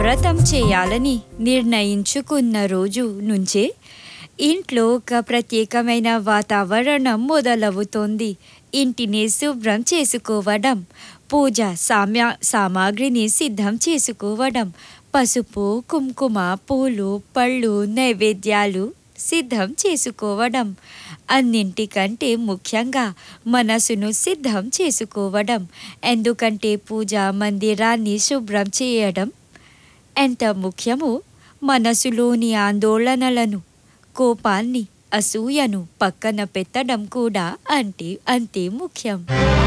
వ్రతం చేయాలని నిర్ణయించుకున్న రోజు నుంచే ఇంట్లో ఒక ప్రత్యేకమైన వాతావరణం మొదలవుతోంది ఇంటిని శుభ్రం చేసుకోవడం పూజ సామ్య సామాగ్రిని సిద్ధం చేసుకోవడం పసుపు కుంకుమ పూలు పళ్ళు నైవేద్యాలు సిద్ధం చేసుకోవడం అన్నింటికంటే ముఖ్యంగా మనసును సిద్ధం చేసుకోవడం ఎందుకంటే పూజా మందిరాన్ని శుభ్రం చేయడం ఎంత ముఖ్యమో మనసులోని ఆందోళనలను కోపాన్ని అసూయను పక్కన పెట్టడం కూడా అంటే అంతే ముఖ్యం